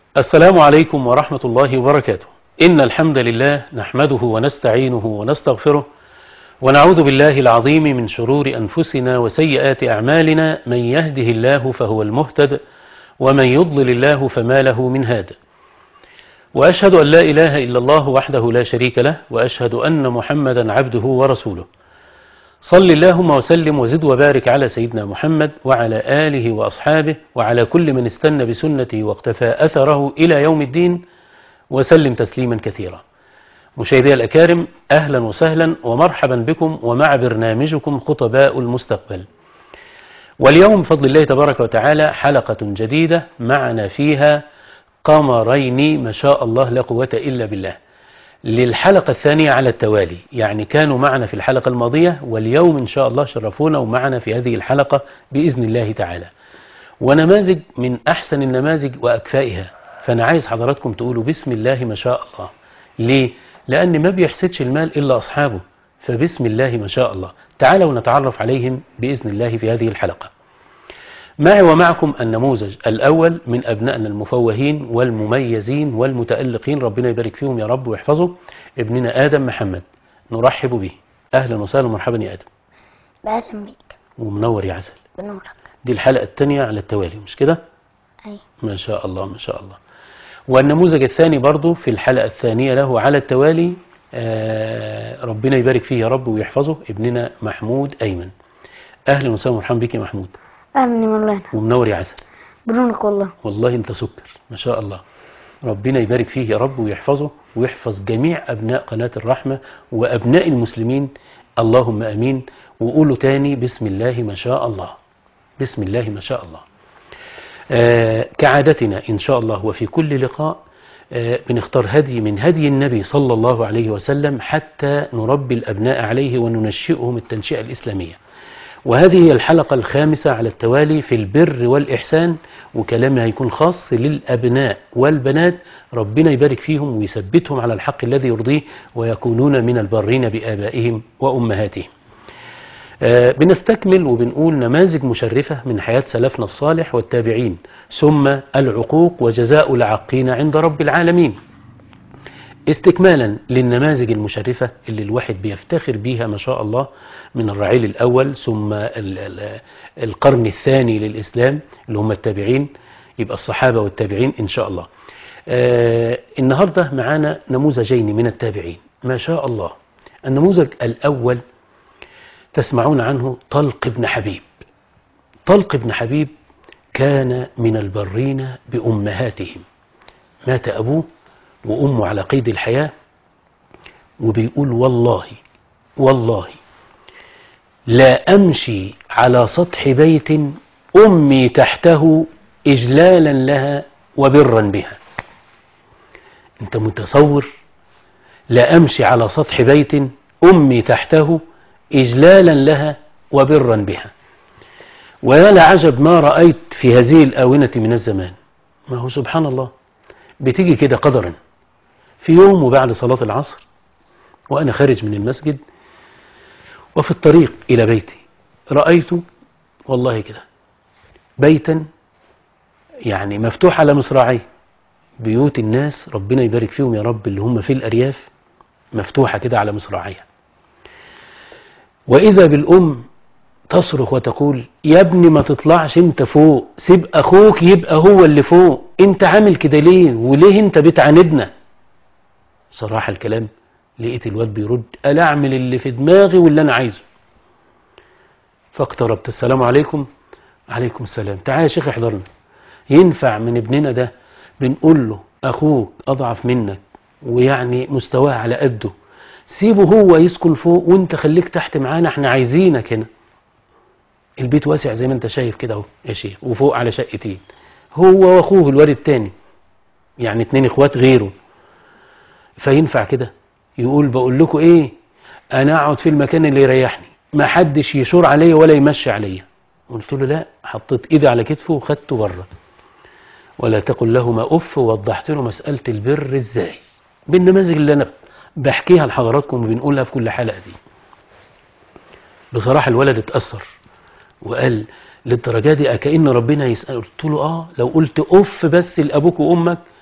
السلام عليكم ورحمة الله وبركاته إن الحمد لله نحمده ونستعينه ونستغفره ونعوذ بالله العظيم من شرور أنفسنا وسيئات أعمالنا من يهده الله فهو المهتد ومن يضلل الله فما له من هاد وأشهد أن لا إله إلا الله وحده لا شريك له وأشهد أن محمدا عبده ورسوله صل اللهم وسلم وزد وبارك على سيدنا محمد وعلى آله وأصحابه وعلى كل من استنى بسنته واقتفى أثره إلى يوم الدين وسلم تسليما كثيرا مشاهدي الأكارم أهلا وسهلا ومرحبا بكم ومع برنامجكم خطباء المستقبل واليوم بفضل الله تبارك وتعالى حلقة جديدة معنا فيها قمرين ما شاء الله لا قوة إلا بالله للحلقة الثانية على التوالي يعني كانوا معنا في الحلقة الماضية واليوم إن شاء الله شرفونا ومعنا في هذه الحلقة بإذن الله تعالى ونماذج من أحسن النماذج وأكفائها فأنا عايز حضراتكم تقولوا بسم الله ما شاء الله ليه؟ لأن ما بيحسدش المال إلا أصحابه فبسم الله ما شاء الله تعالوا نتعرف عليهم بإذن الله في هذه الحلقة معي ومعكم النموذج الأول من أبنائنا المفوهين والمميزين والمتألقين ربنا يبارك فيهم يا رب ويحفظه ابننا آدم محمد نرحب به أهلا وسهلا ومرحبا يا آدم بأهلا بيك ومنور يا عسل بنورك دي الحلقة الثانية على التوالي مش كده أي ما شاء الله ما شاء الله والنموذج الثاني برضو في الحلقة الثانية له على التوالي آه ربنا يبارك فيه يا رب ويحفظه ابننا محمود أيمن أهلا وسهلا ومرحبا بك يا محمود أهلا مولانا ومنور يا عسل بنورك والله والله انت سكر ما شاء الله ربنا يبارك فيه يا رب ويحفظه ويحفظ جميع أبناء قناة الرحمة وأبناء المسلمين اللهم أمين وقولوا تاني بسم الله ما شاء الله بسم الله ما شاء الله آه كعادتنا إن شاء الله وفي كل لقاء آه بنختار هدي من هدي النبي صلى الله عليه وسلم حتى نربي الأبناء عليه وننشئهم التنشئة الإسلامية وهذه هي الحلقة الخامسة على التوالي في البر والإحسان وكلامي هيكون خاص للأبناء والبنات ربنا يبارك فيهم ويثبتهم على الحق الذي يرضيه ويكونون من البرين بآبائهم وأمهاتهم آه بنستكمل وبنقول نماذج مشرفة من حياة سلفنا الصالح والتابعين ثم العقوق وجزاء العاقين عند رب العالمين استكمالا للنماذج المشرفة اللي الواحد بيفتخر بيها ما شاء الله من الرعيل الأول ثم القرن الثاني للإسلام اللي هم التابعين يبقى الصحابة والتابعين إن شاء الله آه النهاردة معانا نموذجين من التابعين ما شاء الله النموذج الأول تسمعون عنه طلق بن حبيب طلق بن حبيب كان من البرين بأمهاتهم مات أبوه وأمه على قيد الحياة وبيقول والله والله لا أمشي على سطح بيت أمي تحته إجلالا لها وبرا بها أنت متصور لا أمشي على سطح بيت أمي تحته إجلالا لها وبرا بها ويا لعجب ما رأيت في هذه الآونة من الزمان ما هو سبحان الله بتيجي كده قدرا في يوم وبعد صلاة العصر وأنا خارج من المسجد وفي الطريق إلى بيتي رأيت والله كده بيتا يعني مفتوح على مصراعيه بيوت الناس ربنا يبارك فيهم يا رب اللي هم في الأرياف مفتوحة كده على مصراعيها وإذا بالأم تصرخ وتقول يا ابني ما تطلعش انت فوق سيب أخوك يبقى هو اللي فوق انت عامل كده ليه وليه انت بتعاندنا صراحة الكلام لقيت الواد بيرد ألا أعمل اللي في دماغي واللي أنا عايزه فاقتربت السلام عليكم عليكم السلام تعال يا شيخ احضرنا ينفع من ابننا ده بنقول له أخوك أضعف منك ويعني مستواه على قده سيبه هو يسكن فوق وانت خليك تحت معانا احنا عايزينك هنا البيت واسع زي ما انت شايف كده اهو يا شيخ وفوق على شقتين هو واخوه الواد التاني يعني اتنين اخوات غيره فينفع كده يقول بقول لكم ايه انا اقعد في المكان اللي يريحني ما حدش يشور عليا ولا يمشي عليا قلت له لا حطيت ايدي على كتفه وخدته بره ولا تقل لهما اف ووضحت له مساله البر ازاي بالنماذج اللي انا بحكيها لحضراتكم وبنقولها في كل حلقه دي بصراحه الولد اتاثر وقال للدرجه دي كأن ربنا يسأل قلت له اه لو قلت اف بس لابوك وامك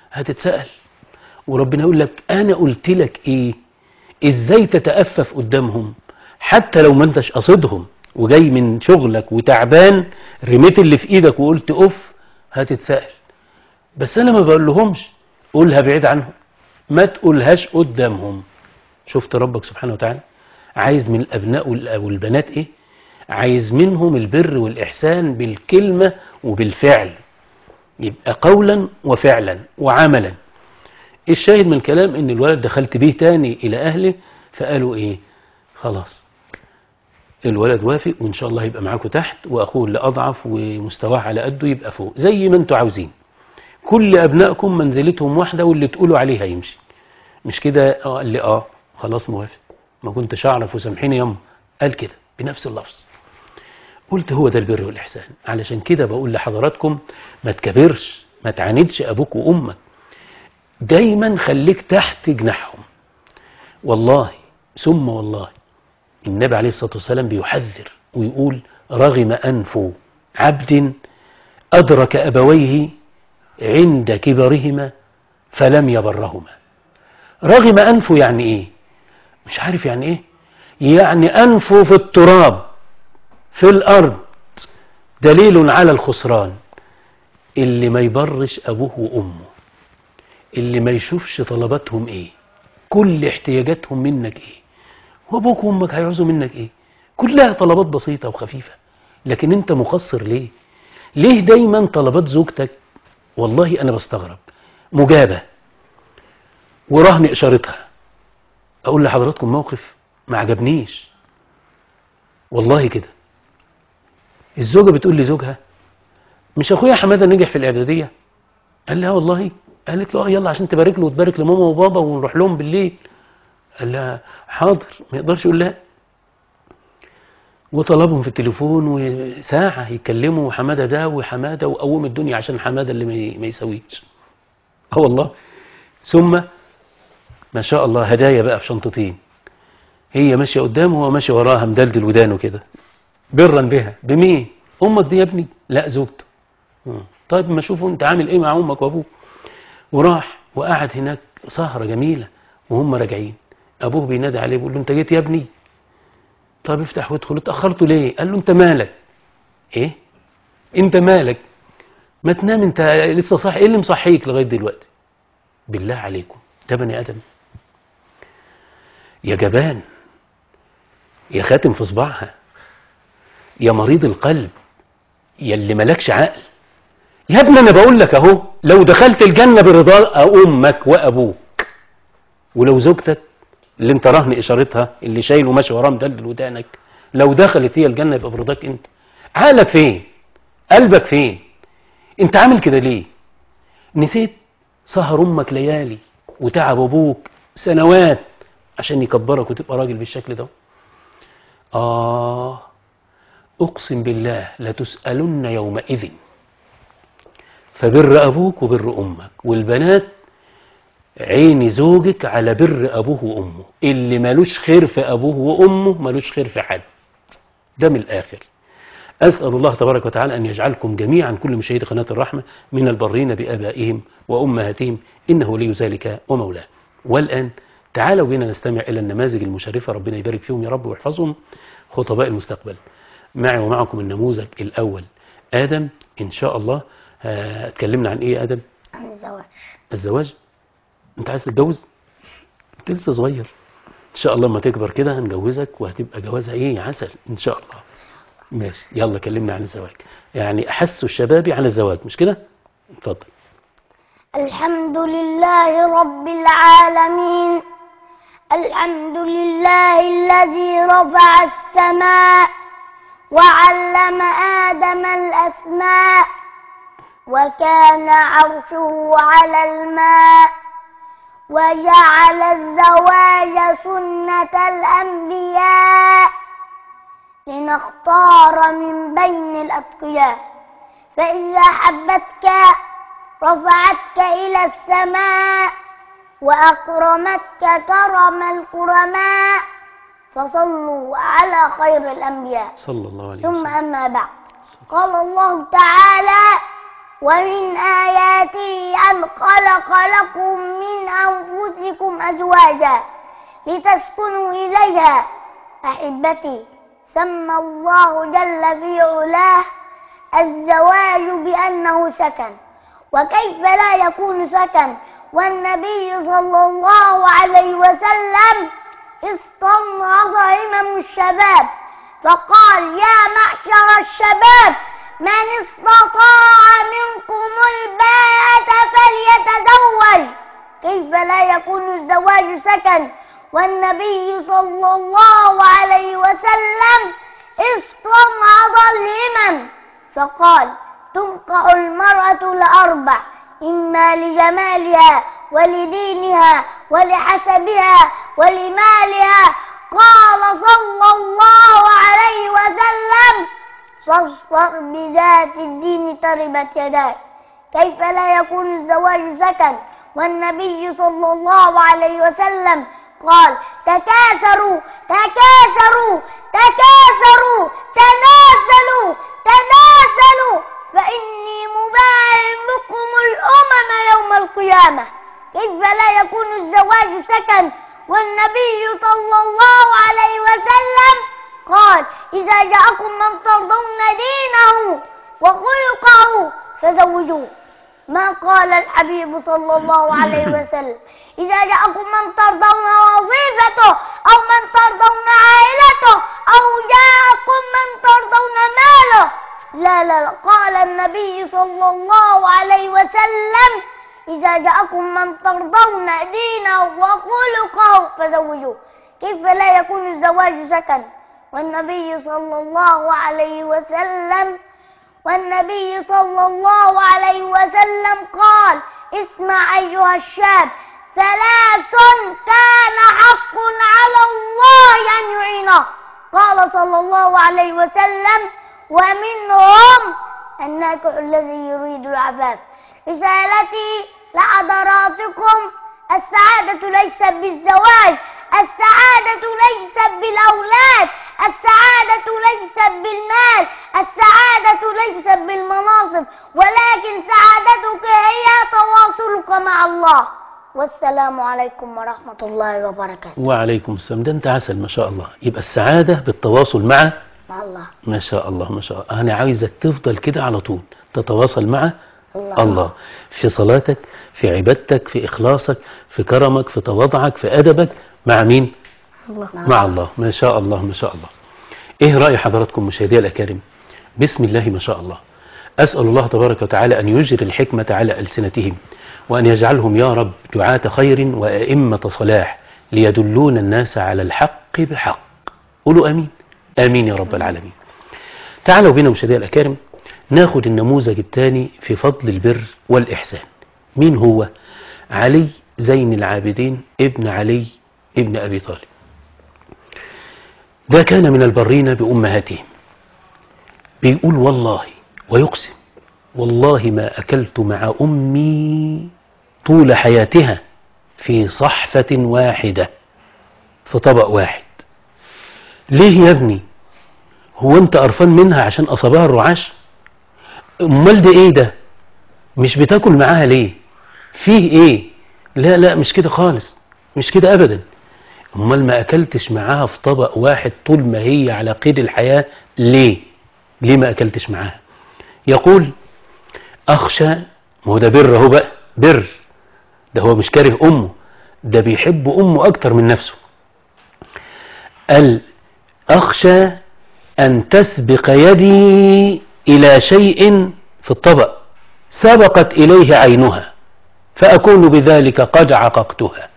هتتسأل وربنا يقول لك انا قلت لك ايه ازاي تتأفف قدامهم حتى لو ما انتش قصدهم وجاي من شغلك وتعبان رميت اللي في ايدك وقلت اوف هتتسأل بس انا ما بقول لهمش قولها بعيد عنهم ما تقولهاش قدامهم شفت ربك سبحانه وتعالى عايز من الابناء وال- والبنات ايه عايز منهم البر والاحسان بالكلمة وبالفعل يبقى قولا وفعلا وعملا الشاهد من الكلام ان الولد دخلت بيه تاني الى اهله فقالوا ايه خلاص الولد وافق وان شاء الله يبقى معاكم تحت واخوه اللي اضعف ومستواه على قده يبقى فوق زي ما انتوا عاوزين كل ابنائكم منزلتهم واحده واللي تقولوا عليه هيمشي مش كده اه قال لي اه خلاص موافق ما كنتش اعرف وسامحيني ياما قال كده بنفس اللفظ قلت هو ده البر والاحسان علشان كده بقول لحضراتكم ما تكبرش ما تعاندش ابوك وامك دايما خليك تحت جناحهم والله ثم والله النبي عليه الصلاة والسلام بيحذر ويقول رغم أنف عبد أدرك أبويه عند كبرهما فلم يبرهما رغم أنفه يعني إيه مش عارف يعني إيه يعني أنفه في التراب في الأرض دليل على الخسران اللي ما يبرش أبوه وأمه اللي ما يشوفش طلباتهم إيه كل احتياجاتهم منك إيه وابوك وامك هيعوزوا منك ايه كلها طلبات بسيطة وخفيفة لكن انت مقصر ليه ليه دايما طلبات زوجتك والله انا بستغرب مجابة ورهن اشارتها اقول لحضراتكم موقف ما عجبنيش والله كده الزوجة بتقول لزوجها مش اخويا حمادة نجح في الاعدادية قال لها والله قالت له اه يلا عشان تبارك له وتبارك لماما وبابا ونروح لهم بالليل قال لها حاضر ما يقدرش يقول لا وطلبهم في التليفون وساعة يتكلموا وحمادة ده وحمادة وقوم الدنيا عشان حمادة اللي ما- ما يسويش اه والله ثم ما شاء الله هدايا بقى في شنطتين هي ماشية قدامه وهو ماشي وراها مدلدل ودانه كده برا بها بمين امك دي يا ابني لا زوجته آه. طيب ما شوفوا انت عامل ايه مع امك وابوك وراح وقعد هناك سهرة جميلة وهم راجعين ابوه بينادي عليه بيقول له انت جيت يا ابني طب افتح وادخل اتاخرتوا ليه قال له انت مالك ايه انت مالك ما تنام انت لسه صاحي ايه اللي مصحيك لغايه دلوقتي بالله عليكم ده بني ادم يا جبان يا خاتم في صباعها يا مريض القلب يا اللي مالكش عقل يا ابني انا بقول لك اهو لو دخلت الجنه برضا امك وابوك ولو زوجتك اللي انت رهن اشارتها اللي شايل وماشي وراه مدلدل ودانك لو دخلت هي الجنه يبقى برضاك انت عقلك فين قلبك فين انت عامل كده ليه نسيت سهر امك ليالي وتعب ابوك سنوات عشان يكبرك وتبقى راجل بالشكل ده اه اقسم بالله لتسالن يومئذ فبر ابوك وبر امك والبنات عيني زوجك على بر أبوه وأمه اللي ملوش خير في أبوه وأمه ملوش خير في حد ده من الآخر أسأل الله تبارك وتعالى أن يجعلكم جميعا كل مشاهدي قناة الرحمة من البرين بآبائهم وأمهاتهم إنه ولي ذلك ومولاه والآن تعالوا بنا نستمع إلى النماذج المشرفة ربنا يبارك فيهم يا رب ويحفظهم خطباء المستقبل معي ومعكم النموذج الأول آدم إن شاء الله آه، اتكلمنا عن إيه يا آدم عن الزواج الزواج انت عايز تتجوز انت لسه صغير ان شاء الله لما تكبر كده هنجوزك وهتبقى جوازها ايه عسل ان شاء الله ماشي يلا كلمنا عن الزواج يعني احس الشباب عن الزواج مش كده اتفضل الحمد لله رب العالمين الحمد لله الذي رفع السماء وعلم آدم الأسماء وكان عرشه على الماء وجعل الزواج سنة الأنبياء لنختار من بين الأتقياء فإذا حبتك رفعتك إلى السماء وأكرمتك كرم الكرماء فصلوا على خير الأنبياء صلى الله عليه ثم وسلم أما بعد قال الله تعالى ومن آياته أن خلق لكم من أنفسكم أزواجا لتسكنوا إليها أحبتي سمى الله جل في علاه الزواج بأنه سكن وكيف لا يكون سكن والنبي صلى الله عليه وسلم استمرض همم الشباب فقال يا معشر الشباب من استطاع منكم الباءة فليتزوج كيف لا يكون الزواج سكن والنبي صلى الله عليه وسلم استمعض الهمم فقال تنقع المرأة لأربع إما لجمالها ولدينها ولحسبها ولمالها قال صلى الله عليه وسلم فاصفر بذات الدين تربت يداك كيف لا يكون الزواج سكن والنبي صلى الله عليه وسلم قال تكاثروا تكاثروا تكاثروا تناسلوا تناسلوا فإني مباين بكم الأمم يوم القيامة كيف لا يكون الزواج سكن والنبي صلى الله عليه وسلم قال إذا جاءكم من ترضون دينه وخلقه فزوجوه ما قال الحبيب صلى الله عليه وسلم إذا جاءكم من ترضون وظيفته أو من ترضون عائلته أو جاءكم من ترضون ماله لا لا لا قال النبي صلى الله عليه وسلم إذا جاءكم من ترضون دينه وخلقه فزوجوه كيف لا يكون الزواج سكن والنبي صلى الله عليه وسلم والنبي صلى الله عليه وسلم قال اسمع أيها الشاب ثلاث كان حق على الله أن يعينه قال صلى الله عليه وسلم ومنهم الناكح الذي يريد العفاف رسالتي لحضراتكم السعادة ليست بالزواج السعادة ليست بالأولاد السعادة ليست بالمال السعادة ليست بالمناصب ولكن سعادتك هي تواصلك مع الله والسلام عليكم ورحمة الله وبركاته وعليكم السلام ده انت عسل ما شاء الله يبقى السعادة بالتواصل مع مع الله ما شاء الله ما شاء الله أنا عايزك تفضل كده على طول تتواصل مع الله. الله في صلاتك في عبادتك في إخلاصك في كرمك في تواضعك في أدبك مع مين الله مع الله ما شاء الله ما شاء الله إيه رأي حضراتكم مشاهدي الأكارم بسم الله ما شاء الله أسأل الله تبارك وتعالى أن يجري الحكمة على ألسنتهم وأن يجعلهم يا رب دعاة خير وأئمة صلاح ليدلون الناس على الحق بحق قولوا أمين آمين يا رب العالمين تعالوا بنا مشاهدي الأكارم ناخد النموذج الثاني في فضل البر والإحسان مين هو علي زين العابدين ابن علي ابن أبي طالب ده كان من البرين بأمهاتهم بيقول والله ويقسم والله ما أكلت مع أمي طول حياتها في صحفة واحدة في طبق واحد ليه يا ابني هو انت قرفان منها عشان أصابها الرعاش امال ده ايه ده مش بتاكل معاها ليه فيه ايه لا لا مش كده خالص مش كده ابدا امال ما اكلتش معاها في طبق واحد طول ما هي على قيد الحياة ليه ليه ما اكلتش معاها يقول اخشى ما هو ده بر اهو بقى بر ده هو مش كاره امه ده بيحب امه اكتر من نفسه قال اخشى ان تسبق يدي الى شيء في الطبق سبقت اليه عينها فاكون بذلك قد عققتها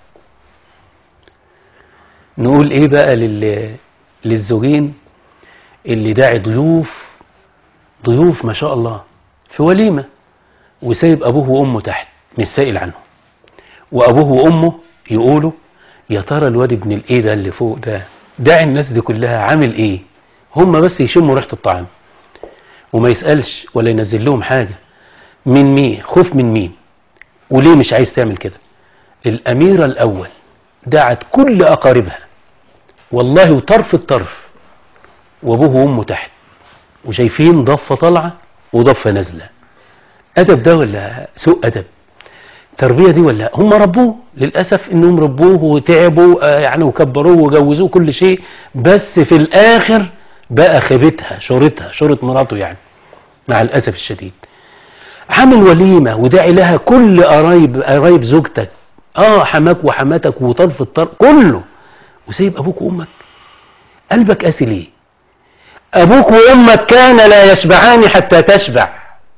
نقول ايه بقى لل... للزوجين اللي داعي ضيوف ضيوف ما شاء الله في وليمة وسايب أبوه وأمه تحت مش سائل عنه وأبوه وأمه يقولوا يا ترى الواد ابن الإيه ده اللي فوق ده داعي الناس دي كلها عامل إيه هم بس يشموا ريحة الطعام وما يسألش ولا ينزل لهم حاجة من مين خوف من مين وليه مش عايز تعمل كده الأميرة الأول دعت كل أقاربها والله وطرف الطرف وأبوه وأمه تحت وشايفين ضفة طالعة وضفة نازلة أدب ده ولا سوء أدب التربية دي ولا هم ربوه للأسف إنهم ربوه وتعبوا آه، يعني وكبروه وجوزوه كل شيء بس في الآخر بقى خيبتها شورتها شورت مراته يعني مع الأسف الشديد عامل وليمة وداعي لها كل قرايب قرايب زوجتك اه حماك وحماتك وطرف الطرف كله وسيب أبوك وأمك قلبك قاسي ليه أبوك وأمك كان لا يشبعان حتى تشبع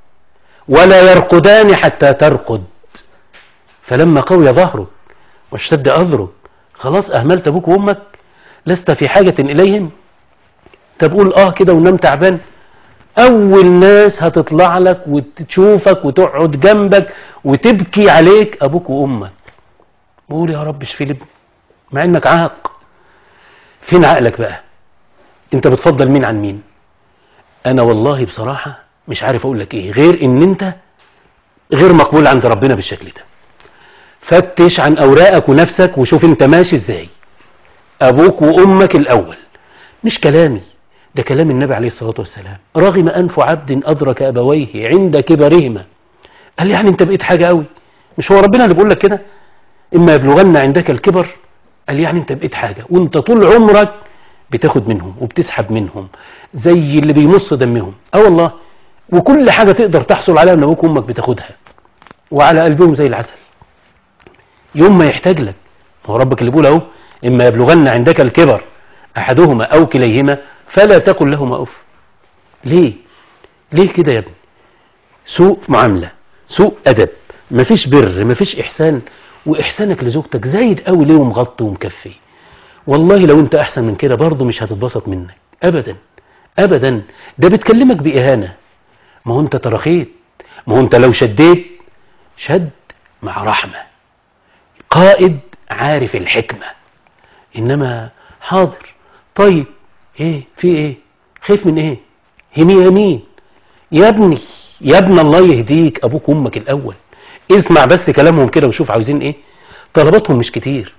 ولا يرقدان حتى ترقد فلما قوي ظهرك واشتد أذرك خلاص أهملت أبوك وأمك لست في حاجة إليهم تقول آه كده ونام تعبان أول ناس هتطلع لك وتشوفك وتقعد جنبك وتبكي عليك أبوك وأمك بقول يا رب اشفي لي ابني مع إنك عاق فين عقلك بقى انت بتفضل مين عن مين انا والله بصراحة مش عارف اقول لك ايه غير ان انت غير مقبول عند ربنا بالشكل ده فتش عن اوراقك ونفسك وشوف انت ماشي ازاي ابوك وامك الاول مش كلامي ده كلام النبي عليه الصلاة والسلام رغم انف عبد ادرك ابويه عند كبرهما قال لي يعني انت بقيت حاجة قوي مش هو ربنا اللي بيقول لك كده اما يبلغن عندك الكبر قال يعني انت بقيت حاجة وانت طول عمرك بتاخد منهم وبتسحب منهم زي اللي بيمص دمهم اه والله وكل حاجة تقدر تحصل عليها من ابوك وامك بتاخدها وعلى قلبهم زي العسل يوم ما يحتاج لك هو ربك اللي بيقول اهو اما يبلغن عندك الكبر احدهما او كليهما فلا تقل لهما اف ليه ليه كده يا ابني سوء معاملة سوء ادب مفيش بر مفيش احسان واحسانك لزوجتك زايد قوي ليه ومغطي ومكفي والله لو انت احسن من كده برضه مش هتتبسط منك ابدا ابدا ده بتكلمك باهانه ما هو انت ترخيت ما هو انت لو شديت شد مع رحمه قائد عارف الحكمه انما حاضر طيب ايه في ايه خايف من ايه هني يمين يا ابني يا ابن الله يهديك ابوك وامك الاول اسمع بس كلامهم كده وشوف عاوزين ايه طلباتهم مش كتير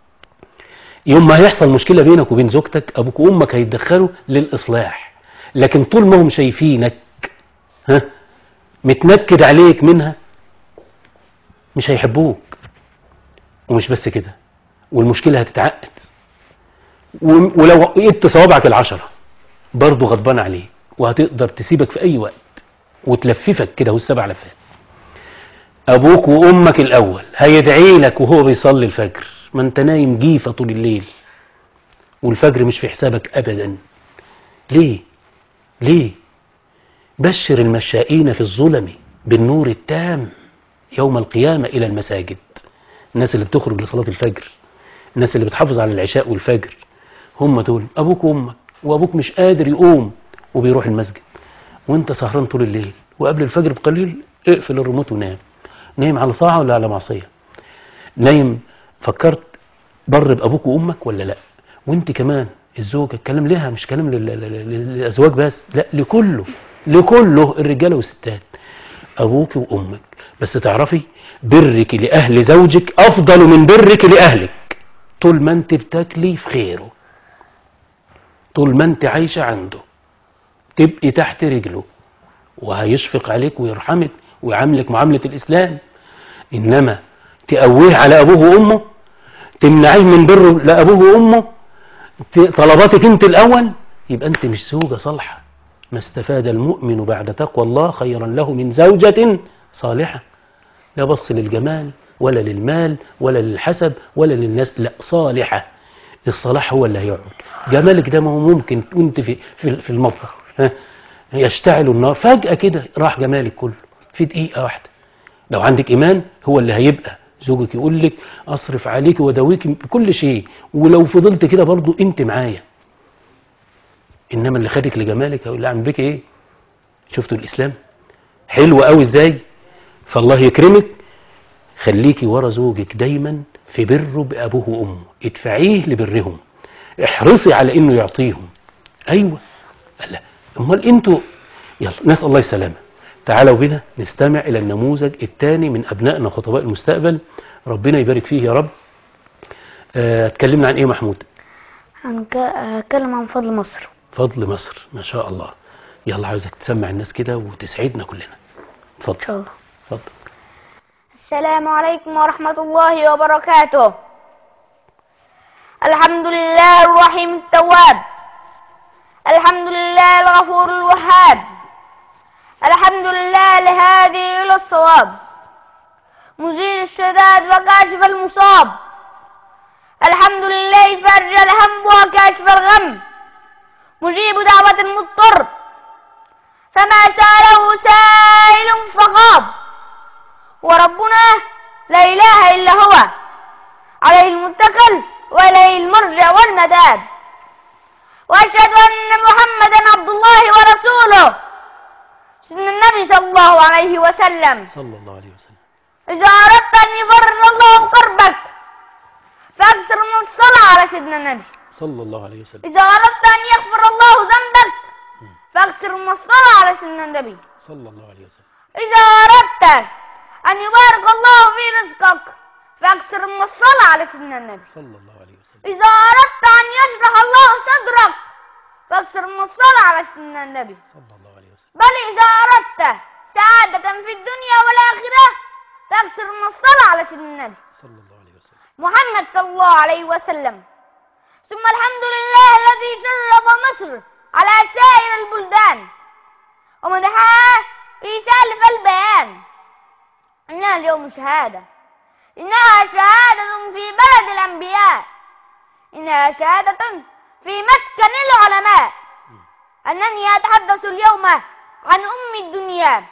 يوم ما هيحصل مشكلة بينك وبين زوجتك أبوك وأمك هيتدخلوا للإصلاح لكن طول ما هم شايفينك ها متنكد عليك منها مش هيحبوك ومش بس كده والمشكلة هتتعقد و- ولو وقيت صوابعك العشرة برضه غضبان عليه وهتقدر تسيبك في أي وقت وتلففك كده والسبع لفات أبوك وأمك الأول هيدعي لك وهو بيصلي الفجر ما أنت نايم جيفة طول الليل والفجر مش في حسابك أبدا ليه ليه بشر المشائين في الظلم بالنور التام يوم القيامة إلى المساجد الناس اللي بتخرج لصلاة الفجر الناس اللي بتحافظ على العشاء والفجر هم دول أبوك وأمك وأبوك مش قادر يقوم وبيروح المسجد وانت سهران طول الليل وقبل الفجر بقليل اقفل الريموت ونام نايم على طاعة ولا على معصية نايم فكرت بر بأبوك وأمك ولا لا وانت كمان الزوجة الكلام لها مش كلام لل- لل- للأزواج بس لا لكله لكله الرجالة والستات أبوك وأمك بس تعرفي برك لأهل زوجك أفضل من برك لأهلك طول ما انت بتاكلي في خيره طول ما انت عايشة عنده تبقي تحت رجله وهيشفق عليك ويرحمك ويعاملك معاملة الإسلام إنما تقويه على أبوه وأمه تمنعيه من بره لأبوه وأمه ت- طلباتك أنت الأول يبقى أنت مش زوجة صالحة ما استفاد المؤمن بعد تقوى الله خيرا له من زوجة صالحة لا بص للجمال ولا للمال ولا للحسب ولا للناس لا صالحة الصلاح هو اللي هيقعد جمالك ده ما هو ممكن وانت في في, في المطبخ ها يشتعل النار فجأة كده راح جمالك كله في دقيقة واحدة لو عندك إيمان هو اللي هيبقى زوجك يقول لك أصرف عليك وأداويك بكل شيء ولو فضلت كده برضو أنت معايا إنما اللي خدك لجمالك هيقول لا أعمل بك إيه شفتوا الإسلام حلو قوي إزاي فالله يكرمك خليكي ورا زوجك دايما في بره بأبوه وأمه ادفعيه لبرهم احرصي على إنه يعطيهم أيوة لا امال انتوا يلا نسال الله السلامه تعالوا بنا نستمع الى النموذج الثاني من ابنائنا خطباء المستقبل ربنا يبارك فيه يا رب آه، اتكلمنا عن ايه محمود هنك- هتكلم عن فضل مصر فضل مصر ما شاء الله يلا عاوزك تسمع الناس كده وتسعدنا كلنا إن اتفضل شاء الله اتفضل السلام عليكم ورحمة الله وبركاته الحمد لله الرحيم التواب الحمد لله الغفور الوهاب الحمد لله الهادي إلى الصواب مزيل الشداد وكاشف المصاب الحمد لله فرج الهم وكاشف الغم مجيب دعوة المضطر فما سأله سائل فخاب وربنا لا إله إلا هو عليه المتكل وإليه المرجع والمداد وأشهد أن محمدا عبد الله ورسوله سيدنا النبي صلى الله عليه وسلم صلى الله عليه وسلم إذا أردت أن يفرج الله كربك فأكثر من الصلاة على سيدنا النبي صلى الله عليه وسلم إذا أردت أن يغفر الله ذنبك فأكثر من الصلاة على سيدنا النبي صلى الله عليه وسلم إذا أردت أن يبارك الله في رزقك فأكثر من الصلاة على سيدنا النبي صلى الله عليه وسلم إذا أردت أن يشرح الله صدرك فأكثر من الصلاة على سيدنا النبي صلى الله عليه وسلم بل إذا أردت سعادة في الدنيا والآخرة فأكثر من الصلاة على سيدنا النبي صلى الله عليه وسلم محمد صلى الله عليه وسلم ثم الحمد لله الذي شرف مصر على سائر البلدان ومدحها في سالف البيان إنها اليوم شهادة إنها شهادة في بلد الأنبياء إنها شهادة في مسكن العلماء أنني أتحدث اليوم عن أم الدنيا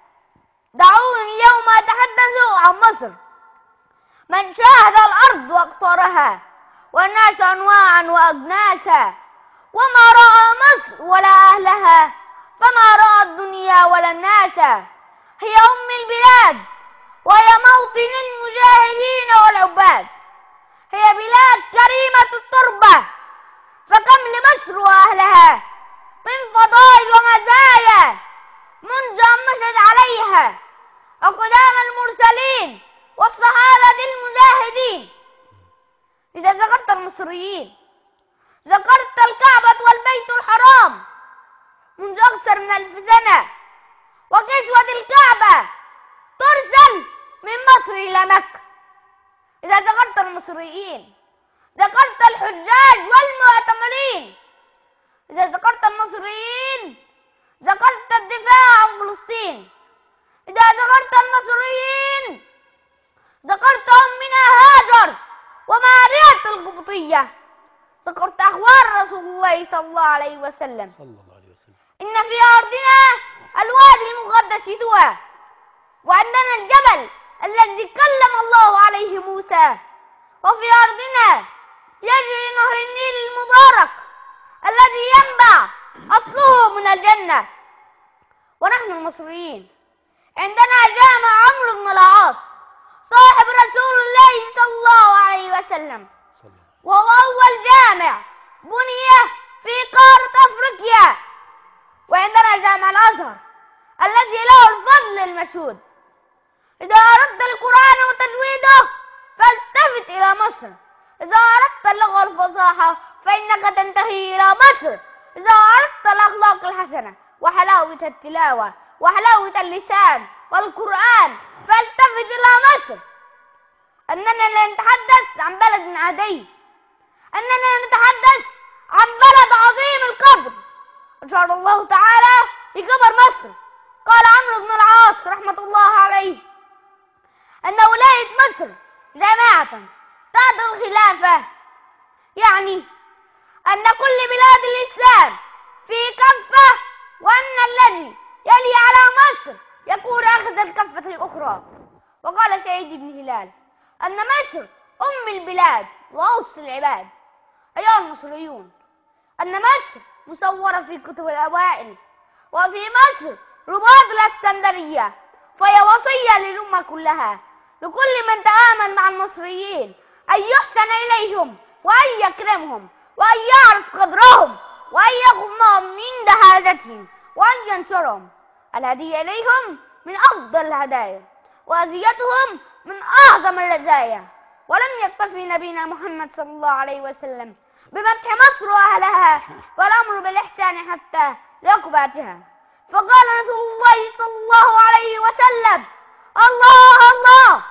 دعوني اليوم أتحدث عن مصر من شاهد الأرض وأقطارها والناس أنواعا وأجناسا وما رأى مصر ولا أهلها فما رأى الدنيا ولا الناس هي أم البلاد وهي موطن المجاهدين والعباد هي بلاد كريمة التربة فكم لمصر وأهلها من فضائل ومزايا منذ أن مشت عليها أقدام المرسلين والصحابة المجاهدين إذا ذكرت المصريين ذكرت الكعبة والبيت الحرام منذ أكثر من ألف سنة وكسوة الكعبة ترسل من مصر إلى مكة إذا ذكرت المصريين ذكرت الحجاج والمعتمرين إذا ذكرت المصريين ذكرت الدفاع عن فلسطين إذا ذكرت المصريين ذكرت أمنا هاجر ومارية القبطية ذكرت أخبار رسول الله صلى الله عليه وسلم صلى الله عليه وسلم إن في أرضنا الوادي المقدس دوا وعندنا الجبل الذي كلم الله عليه موسى وفي أرضنا يجري نهر النيل المبارك الذي ينبع أصله من الجنة ونحن المصريين عندنا جامع عمرو بن العاص صاحب رسول الله صلى الله عليه وسلم صلى الله وهو أول جامع بني في قارة أفريقيا وعندنا جامع الأزهر الذي له الفضل المشهود إذا أردت القرآن وتجويده فالتفت إلى مصر إذا أردت اللغة الفصاحة فإنك تنتهي إلى مصر إذا أردت الأخلاق الحسنة وحلاوة التلاوة وحلاوة اللسان والقرآن فالتفت إلى مصر أننا لا نتحدث عن بلد عادي أننا نتحدث عن بلد عظيم القدر أشار الله تعالى في كبر مصر قال عمرو بن العاص رحمة الله عليه أن ولاية مصر جماعة تحت الخلافة يعني أن كل بلاد الإسلام في كفة وأن الذي يلي على مصر يكون أخذ الكفة الأخرى وقال سيد بن هلال أن مصر أم البلاد وأوس العباد أيها المصريون أن مصر مصورة في كتب الأوائل وفي مصر رباط الإسكندرية فهي وصية للأمة كلها لكل من تآمن مع المصريين أن يحسن إليهم وأن يكرمهم وأن يعرف قدرهم وأن يقومهم عند حاجتهم وأن ينصرهم الهدية إليهم من أفضل الهدايا وأذيتهم من أعظم الرزايا ولم يكتفي نبينا محمد صلى الله عليه وسلم بمدح مصر وأهلها والأمر بالإحسان حتى لعقباتها فقال رسول الله صلى الله عليه وسلم الله الله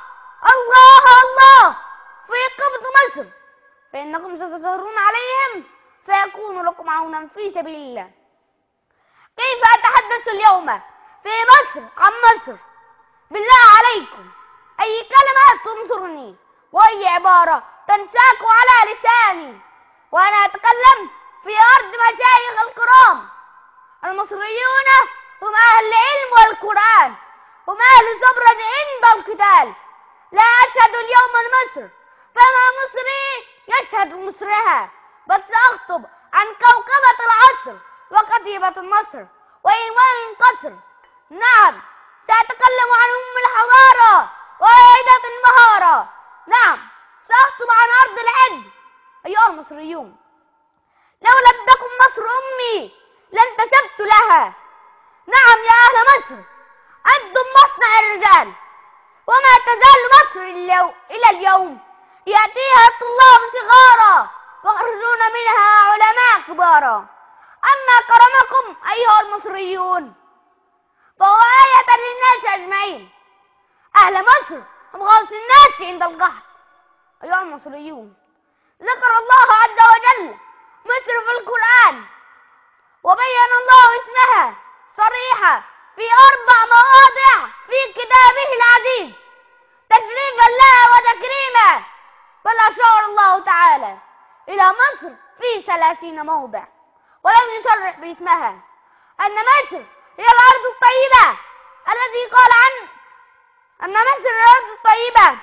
فإنكم ستظهرون عليهم فيكون لكم عونا في سبيل الله كيف أتحدث اليوم في مصر عن مصر بالله عليكم أي كلمة تنصرني وأي عبارة تنساك على لساني وأنا أتكلم في أرض مشايخ الكرام المصريون هم أهل العلم والقرآن هم أهل صبر عند القتال لا أشهد اليوم لمصر فما مصري يشهد مصرها بل سأخطب عن كوكبة العصر وكتيبة النصر وإيمان القصر نعم سأتكلم عن أم الحضارة وعيدة المهارة نعم سأخطب عن أرض العز أيها المصريون لو لم تكن مصر أمي لانتسبت لها نعم يا أهل مصر أنتم مصنع الرجال وما تزال مصر اليوم إلى اليوم يأتيها الطلاب صغارا ويخرجون منها علماء كبارا أما كرمكم أيها المصريون فهو آية للناس أجمعين أهل مصر هم غوث الناس عند القحط أيها المصريون ذكر الله عز وجل مصر في القرآن وبين الله اسمها صريحة في أربع مواضع في كتابه العزيز تشريفا لها وتكريما بل أشار الله تعالى إلى مصر في ثلاثين موضع ولم يصرح باسمها أن مصر هي الأرض الطيبة التي قال عنه أن مصر هي الأرض الطيبة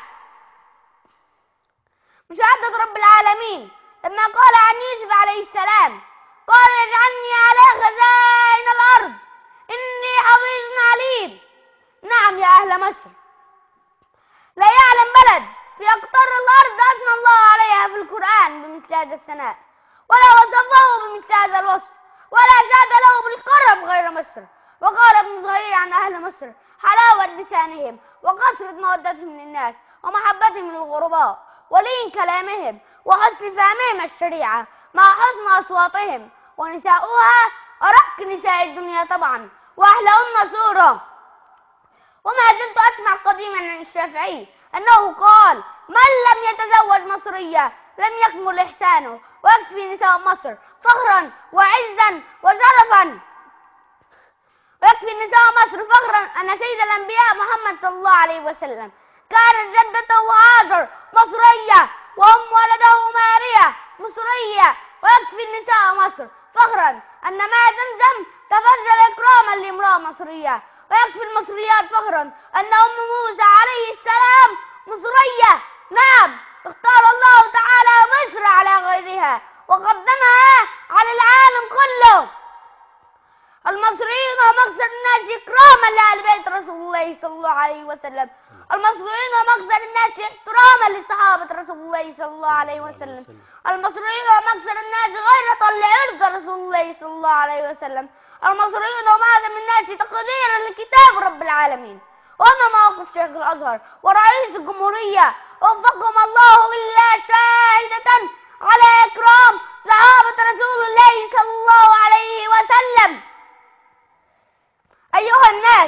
مشاهدة رب العالمين لما قال عن يوسف عليه السلام قال اجعلني على خزائن الأرض إني حفيظ عليم نعم يا أهل مصر لا يعلم بلد في أقطار الأرض أثنى الله عليها في القرآن بمثل هذا الثناء ولا وصفه بمثل هذا الوصف ولا جاد له بالقرب غير مصر وقال ابن ظهير عن أهل مصر حلاوة لسانهم وكثرة مودتهم للناس ومحبتهم للغرباء ولين كلامهم وحسن فهمهم الشريعة مع حسن أصواتهم ونساؤها أرق نساء الدنيا طبعا وأحلهن صورة وما زلت أسمع قديما عن الشافعي أنه قال من لم يتزوج مصرية لم يكمل إحسانه ويكفي نساء مصر فخرا وعزا وشرفا ويكفي نساء مصر فخرا أن سيد الأنبياء محمد صلى الله عليه وسلم كانت جدته هاجر مصرية وأم ولده ماريا مصرية ويكفي نساء مصر فخرا أن ماء زمزم تفجر إكراما لامرأة مصرية ويكفي المصريات فخرا أن أم موسى عليه السلام مصرية نعم اختار الله تعالى مصر على غيرها وقدمها على العالم كله المصريين هم أكثر الناس إكراما لآل بيت رسول الله صلى الله عليه وسلم المصريين هم أكثر الناس احتراما لصحابة رسول الله صلى الله عليه وسلم المصريين هم أكثر الناس غيرة لعرض رسول الله صلى الله عليه وسلم المصريين هم أعظم الناس تقديرا لكتاب رب العالمين وأنا موقف شيخ الأزهر ورئيس الجمهورية وفقهم الله بالله شاهدة على إكرام صحابة رسول الله صلى الله عليه وسلم أيها الناس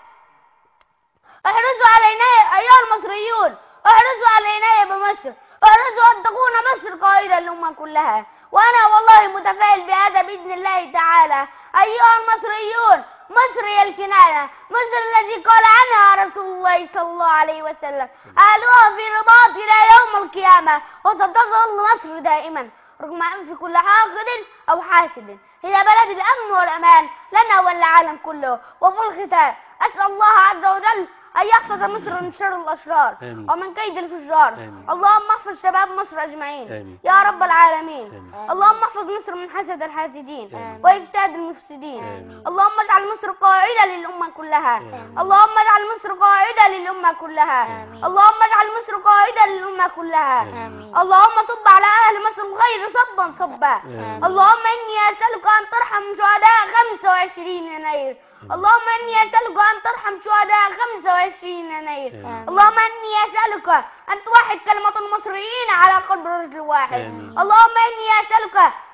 احرصوا علينا أيها المصريون احرصوا علينا بمصر احرصوا أن تكون مصر قائدة للأمة كلها وأنا والله متفائل بهذا بإذن الله تعالى أيها المصريون مصر هي الكنانة مصر التي قال عنها رسول الله صلى الله عليه وسلم أهلها في رباط إلى يوم القيامة وستظل مصر دائما رغم أن في كل حاقد أو حاسد هي بلد الأمن والأمان لنا وللعالم كله وفي الختام أسأل الله عز وجل أن يحفظ مصر من شر الأشرار آمين. ومن كيد الفجار آمين. اللهم احفظ شباب مصر أجمعين آمين. يا رب العالمين آمين. اللهم احفظ مصر من حسد الحاسدين آمين. وإفساد المفسدين آمين. اللهم اجعل مصر قائدة للأمة كلها آمين. اللهم اجعل مصر قائدة للأمة كلها آمين. اللهم اجعل مصر قائدة للأمة كلها آمين. اللهم صب على أهل مصر الخير صبا صبا آمين. اللهم إني أسألك أن ترحم شهداء 25 يناير اللهم إني أسألك أن ترحم شهداء 25 يناير آمين. اللهم إني أسألك أن توحد كلمة المصريين على قلب رجل واحد آمين. اللهم إني أسألك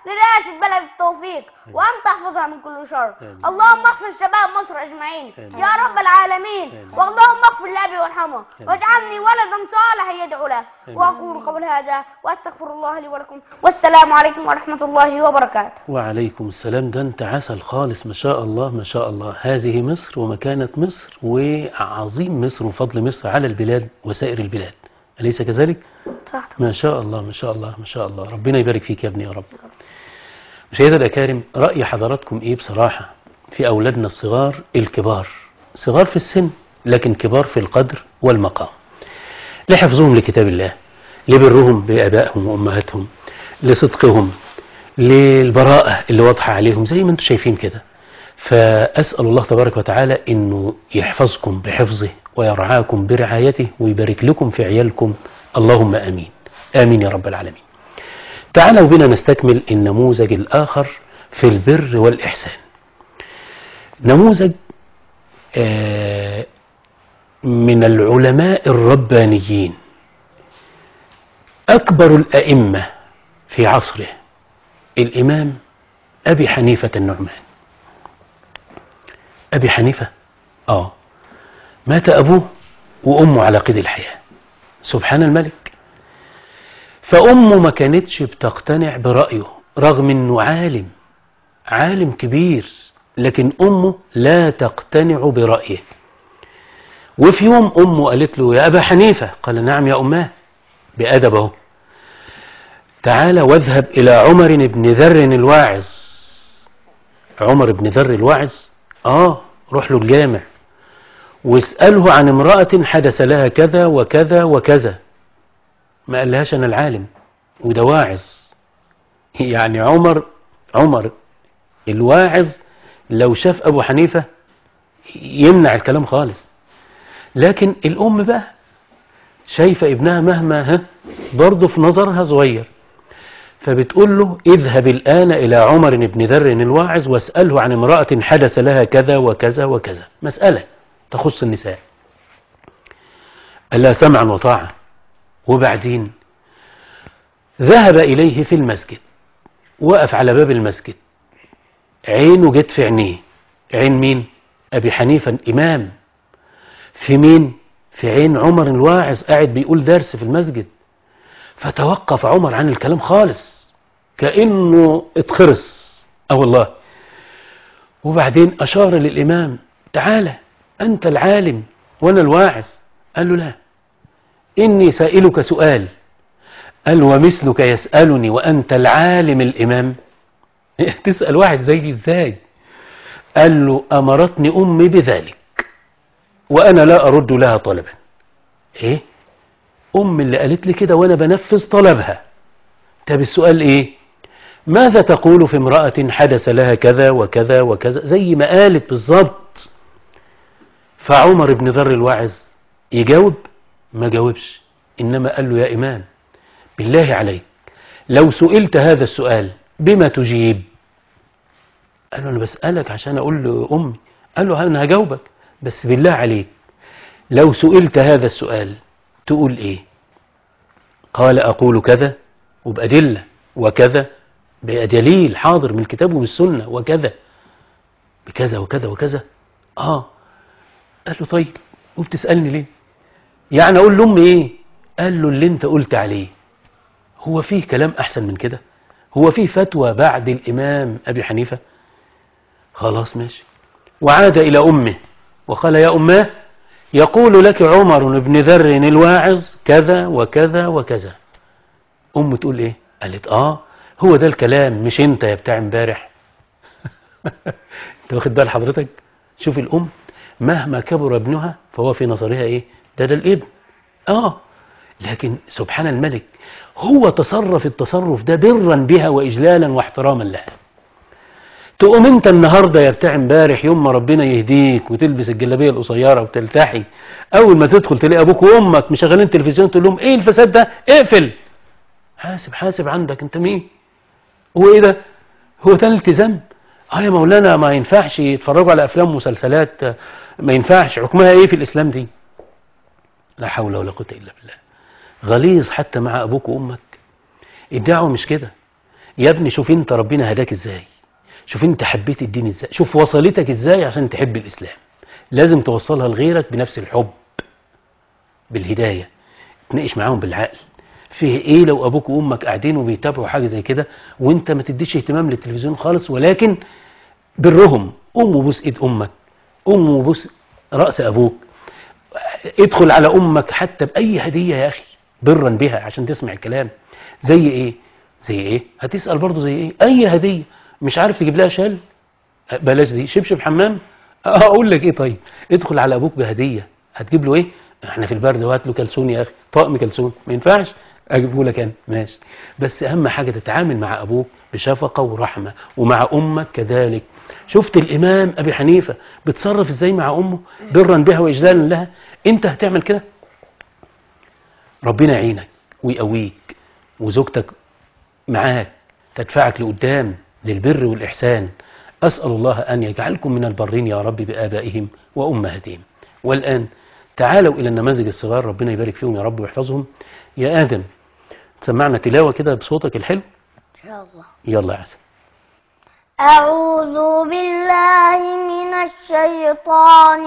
لرئاسة بلد التوفيق وأن تحفظها من كل شر آمين. اللهم اغفر شباب مصر أجمعين آمين. يا رب العالمين آمين. واللهم اغفر لأبي وارحمه آمين. واجعلني ولدا صالحا يدعو له آمين. وأقول قبل هذا وأستغفر الله لي ولكم والسلام عليكم ورحمة الله وبركاته وعليكم السلام ده انت عسل خالص ما شاء الله ما شاء الله هذه مصر ومكانة مصر وعظيم مصر وفضل مصر على البلاد وسائر البلاد أليس كذلك؟ صح ما شاء الله ما شاء الله ما شاء الله ربنا يبارك فيك يا ابني يا رب مشاهدينا الأكارم رأي حضراتكم إيه بصراحة في أولادنا الصغار الكبار صغار في السن لكن كبار في القدر والمقام لحفظهم لكتاب الله لبرهم بآبائهم وأمهاتهم لصدقهم للبراءة اللي واضحة عليهم زي ما انتم شايفين كده فأسأل الله تبارك وتعالى أنه يحفظكم بحفظه ويرعاكم برعايته ويبارك لكم في عيالكم اللهم آمين آمين يا رب العالمين تعالوا بنا نستكمل النموذج الآخر في البر والإحسان نموذج آه، من العلماء الربانيين أكبر الأئمة في عصره الإمام أبي حنيفة النعمان أبي حنيفة آه مات أبوه وأمه على قيد الحياة سبحان الملك فأمه ما كانتش بتقتنع برأيه رغم أنه عالم عالم كبير لكن أمه لا تقتنع برأيه وفي يوم أمه قالت له يا أبا حنيفة قال نعم يا أماه بأدب اهو تعال واذهب إلى عمر بن ذر الواعظ عمر بن ذر الواعظ آه روح له الجامع واسأله عن امرأة حدث لها كذا وكذا وكذا ما قالهاش أنا العالم وده واعظ يعني عمر عمر الواعظ لو شاف أبو حنيفة يمنع الكلام خالص لكن الأم بقى شايفة ابنها مهما ها برضه في نظرها صغير فبتقول له اذهب الآن إلى عمر بن ذر الواعظ واسأله عن امرأة حدث لها كذا وكذا وكذا مسألة تخص النساء قال لها سمعا وطاعة وبعدين ذهب إليه في المسجد وقف على باب المسجد عينه جت في عينيه عين مين أبي حنيفة الإمام في مين في عين عمر الواعظ قاعد بيقول درس في المسجد فتوقف عمر عن الكلام خالص كأنه اتخرس اه والله وبعدين أشار للإمام تعالى أنت العالم وأنا الواعظ قال له لا إني سائلك سؤال قال ومثلك يسألني وأنت العالم الإمام تسأل واحد زيي إزاي قال له أمرتني أمي بذلك وأنا لا أرد لها طلبا إيه أم اللي قالت لي كده وأنا بنفذ طلبها طب السؤال إيه ماذا تقول في امرأة حدث لها كذا وكذا وكذا زي ما قالت بالظبط فعمر بن ذر الواعظ يجاوب ما جاوبش إنما قال له يا إمام بالله عليك لو سئلت هذا السؤال بما تجيب قال له أنا بسألك عشان أقول لأمي قال له أنا هجاوبك بس بالله عليك لو سئلت هذا السؤال تقول إيه قال أقول كذا وبأدلة وكذا بدليل حاضر من الكتاب ومن السنة وكذا بكذا وكذا وكذا آه قال له طيب وبتسألني ليه يعني أقول لأمي إيه قال له اللي أنت قلت عليه هو فيه كلام أحسن من كده هو فيه فتوى بعد الإمام أبي حنيفة خلاص ماشي وعاد إلى أمه وقال يا أماه يقول لك عمر بن ذر الواعظ كذا وكذا وكذا أم تقول إيه قالت آه هو ده الكلام مش أنت يا بتاع امبارح أنت واخد بال حضرتك شوف الأم مهما كبر ابنها فهو في نظرها إيه ده ده الابن آه لكن سبحان الملك هو تصرف التصرف ده برا بها وإجلالا واحتراما لها تقوم انت النهارده يا بتاع امبارح يوم ما ربنا يهديك وتلبس الجلابيه القصيره وتلتحي اول ما تدخل تلاقي ابوك وامك مشغلين تلفزيون تقول لهم ايه الفساد ده اقفل حاسب حاسب عندك انت مين هو ايه ده هو ده الالتزام اه يا مولانا ما ينفعش يتفرجوا على افلام ومسلسلات ما ينفعش حكمها ايه في الاسلام دي لا حول ولا قوه الا بالله غليظ حتى مع ابوك وامك الدعوه مش كده يا ابني شوف انت ربنا هداك ازاي شوف انت حبيت الدين ازاي شوف وصلتك ازاي عشان تحب الاسلام لازم توصلها لغيرك بنفس الحب بالهداية تناقش معاهم بالعقل فيه ايه لو ابوك وامك قاعدين وبيتابعوا حاجة زي كده وانت ما تديش اهتمام للتلفزيون خالص ولكن برهم قوم وبوس ايد امك قوم وبوس رأس ابوك ادخل على امك حتى باي هدية يا اخي برا بها عشان تسمع الكلام زي ايه زي ايه هتسأل برضو زي ايه اي هدية مش عارف تجيب لها شال بلاش دي شبشب حمام اقول لك ايه طيب ادخل على ابوك بهدية هتجيب له ايه احنا في البرد وهات له كلسون يا اخي طقم كلسون ما ينفعش اجيبه لك انا ماشي بس اهم حاجة تتعامل مع ابوك بشفقة ورحمة ومع امك كذلك شفت الامام ابي حنيفة بتصرف ازاي مع امه برا بها واجلالا لها انت هتعمل كده ربنا يعينك ويقويك وزوجتك معاك تدفعك لقدام للبر والإحسان أسأل الله أن يجعلكم من البرين يا رب بآبائهم وأمهاتهم والآن تعالوا إلى النماذج الصغار ربنا يبارك فيهم يا رب ويحفظهم يا آدم سمعنا تلاوة كده بصوتك الحلو إن شاء الله يلا يا عسل أعوذ بالله من الشيطان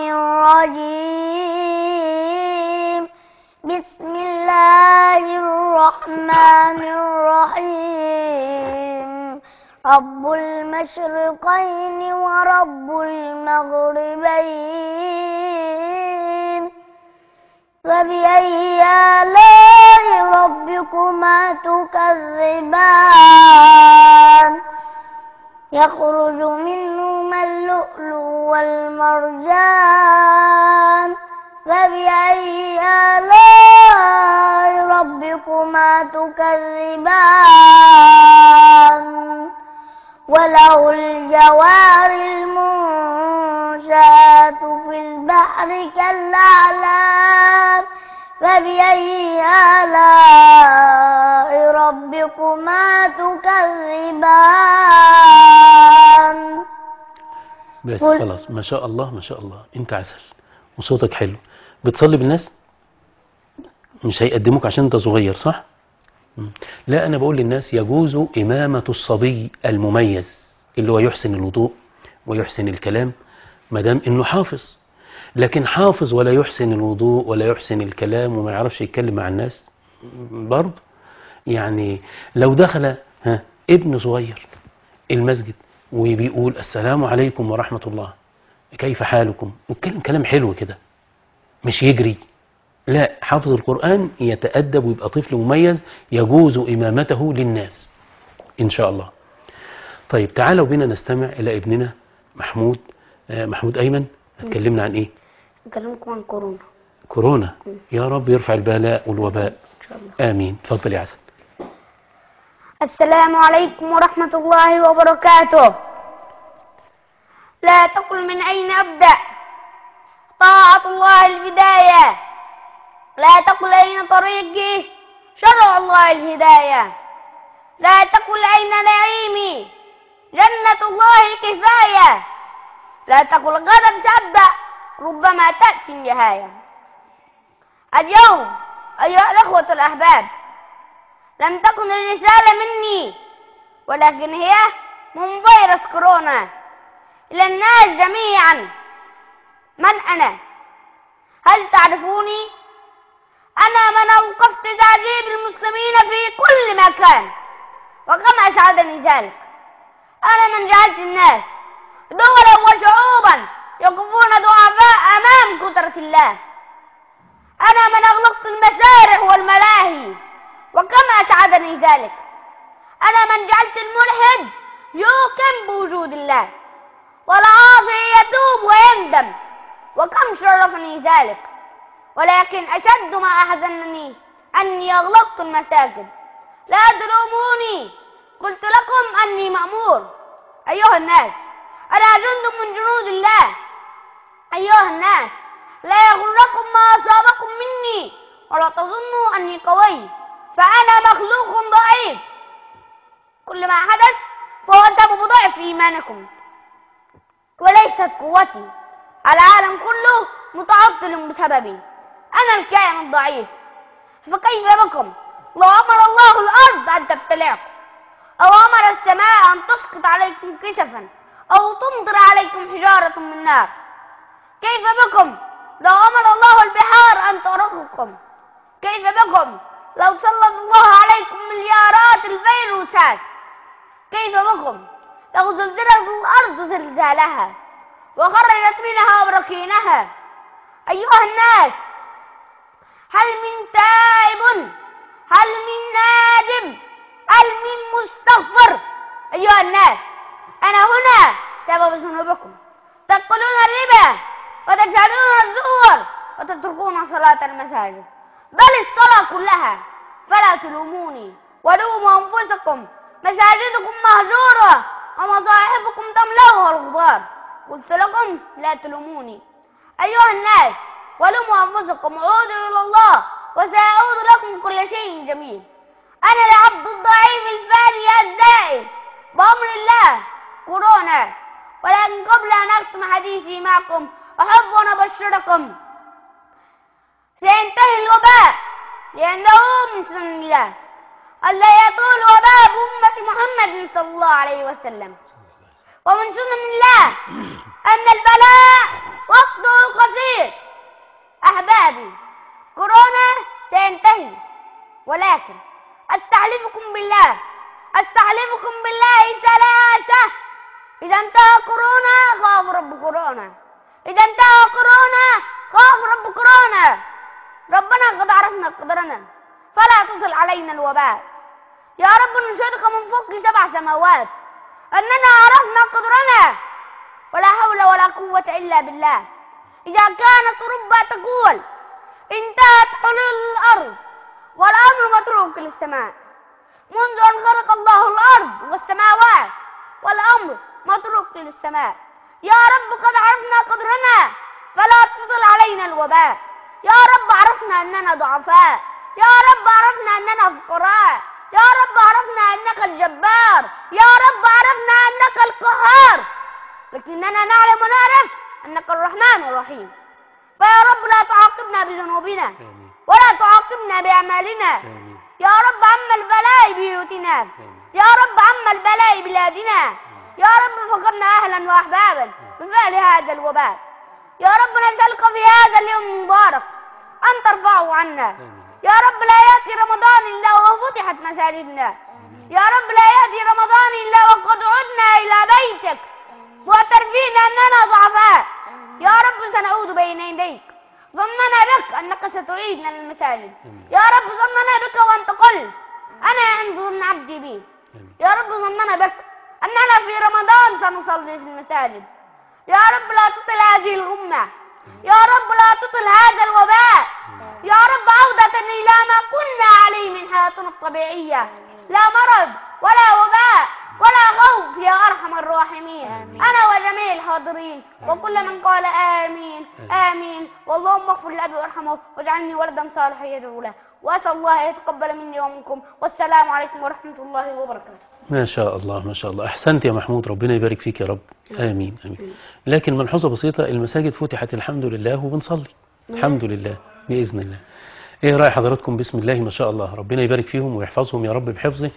الرجيم بسم الله الرحمن الرحيم رب المشرقين ورب المغربين فبأي آلاء ربكما تكذبان يخرج منهما اللؤلؤ والمرجان فبأي آلاء ربكما تكذبان وله الجوار المنشآت في البحر كالأعلام فبأي آلاء ربكما تكذبان بس قل- خلاص ما شاء الله ما شاء الله انت عسل وصوتك حلو بتصلي بالناس مش هيقدموك عشان انت صغير صح مم. لا انا بقول للناس يجوز امامة الصبي المميز اللي هو يحسن الوضوء ويحسن الكلام ما دام انه حافظ لكن حافظ ولا يحسن الوضوء ولا يحسن الكلام وما يعرفش يتكلم مع الناس برضه يعني لو دخل ها ابن صغير المسجد وبيقول السلام عليكم ورحمة الله كيف حالكم ويتكلم كلام حلو كده مش يجري لا حافظ القرآن يتأدب ويبقى طفل مميز يجوز إمامته للناس إن شاء الله طيب تعالوا بنا نستمع إلى ابننا محمود آه، محمود أيمن هتكلمنا عن إيه أكلمكم عن كورونا كورونا يا رب يرفع البلاء والوباء إن شاء الله آمين تفضل يا عسل السلام عليكم ورحمة الله وبركاته لا تقل من أين أبدأ طاعة الله البداية لا تقل أين طريقي شرع الله الهداية لا تقل أين نعيمي جنة الله الكفاية لا تقل غدا تبدأ ربما تأتي النهاية اليوم أيها الأخوة الأحباب لم تكن الرسالة مني ولكن هي من فيروس كورونا إلى الناس جميعا من أنا؟ هل تعرفوني؟ أنا من أوقفت تعذيب المسلمين في كل مكان وكما أسعدني ذلك أنا من جعلت الناس دولا وشعوبا يقفون ضعفاء أمام قدرة الله أنا من أغلقت المسارح والملاهي وكما أسعدني ذلك أنا من جعلت الملحد يوقن بوجود الله والعاصي يتوب ويندم وكم شرفني ذلك ولكن أشد ما أحزنني أني أغلقت المساجد لا تلوموني قلت لكم أني مأمور أيها الناس أنا جند من جنود الله أيها الناس لا يغركم ما أصابكم مني ولا تظنوا أني قوي فأنا مخلوق ضعيف كل ما حدث فهو سبب ضعف إيمانكم وليست قوتي العالم كله متعطل بسببي أنا الكائن الضعيف فكيف بكم لو أمر الله الأرض أن تبتلعكم أو أمر السماء أن تسقط عليكم كسفا أو تمطر عليكم حجارة من نار كيف بكم لو أمر الله البحار أن تغرقكم كيف بكم لو سلط الله عليكم مليارات الفيروسات كيف بكم لو زلزلت الأرض زلزالها وخرجت منها براكينها أيها الناس هل من تائب هل من نادم هل من مستغفر أيها الناس أنا هنا سبب ذنوبكم تقتلون الربا وتجعلون الزور وتتركون صلاة المساجد بل الصلاة كلها فلا تلوموني ولوموا أنفسكم مساجدكم مهجورة ومصاحفكم تملأها الغبار قلت لكم لا تلوموني أيها الناس ولوموا أنفسكم عودوا إلى الله وسيعود لكم كل شيء جميل أنا العبد الضعيف الفاني الدائم بأمر الله كورونا ولكن قبل أن أختم حديثي معكم أحب أن أبشركم سينتهي الوباء لأنه من سنن الله ألا يطول وباء بأمة محمد صلى الله عليه وسلم ومن سنن الله أن البلاء وقته قصير أحبابي كورونا سينتهي ولكن أستحلفكم بالله أستحلفكم بالله ثلاثة إذا انتهى كورونا خاف رب كورونا إذا انتهى كورونا خاف رب كورونا ربنا قد عرفنا قدرنا فلا تصل علينا الوباء يا رب نشهدك من فوق سبع سماوات أننا عرفنا قدرنا ولا حول ولا قوة إلا بالله إذا كانت ربا تقول انتهت حلول الأرض والأمر متروك للسماء منذ أن خلق الله الأرض والسماوات والأمر متروك للسماء يا رب قد عرفنا قدرنا فلا تطل علينا الوباء يا رب عرفنا أننا ضعفاء يا رب عرفنا أننا فقراء يا رب عرفنا أنك الجبار يا رب عرفنا أنك القهار لكننا نعلم ونعرف أنك الرحمن الرحيم فيا رب لا تعاقبنا بذنوبنا آمين ولا تعاقبنا بأعمالنا آمين يا رب عم البلاء بيوتنا آمين يا رب عم البلاء بلادنا يا رب فقدنا أهلا وأحبابا بفعل هذا الوباء يا رب نسألك في هذا اليوم المبارك أن ترفعه عنا آمين يا رب لا يأتي رمضان إلا وفتحت مساجدنا يا رب لا يأتي رمضان إلا وقد عدنا إلى بيتك واعترفين أننا ضعفاء يا رب سنعود بين يديك ظننا بك أنك ستعيدنا للمساجد يا رب ظننا بك وأنت قلت أنا عند ظن عبدي بي آمين يا رب ظننا بك أننا في رمضان سنصلي في المساجد يا رب لا تطل هذه الغمة يا رب لا تطل هذا الوباء يا رب عودة إلى ما كنا عليه من حياتنا الطبيعية لا مرض ولا وباء ولا خوف يا أرحم الراحمين أنا وجميع الحاضرين وكل من قال آمين آمين واللهم اغفر لأبي وارحمه واجعلني ولدا صالحا يدعو له وأسأل الله يتقبل مني ومنكم والسلام عليكم ورحمة الله وبركاته ما شاء الله ما شاء الله أحسنت يا محمود ربنا يبارك فيك يا رب آمين آمين لكن ملحوظة بسيطة المساجد فتحت الحمد لله وبنصلي الحمد لله بإذن الله إيه رأي حضراتكم بسم الله ما شاء الله ربنا يبارك فيهم ويحفظهم يا رب بحفظه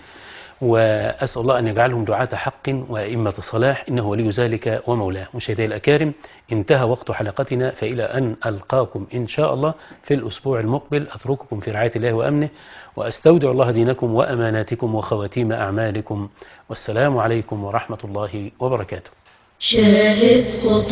وأسأل الله أن يجعلهم دعاة حق وأئمة صلاح إنه ولي ذلك ومولاه مشاهدي الأكارم انتهى وقت حلقتنا فإلى أن ألقاكم إن شاء الله في الأسبوع المقبل أترككم في رعاية الله وأمنه وأستودع الله دينكم وأماناتكم وخواتيم أعمالكم والسلام عليكم ورحمة الله وبركاته شاهد خطى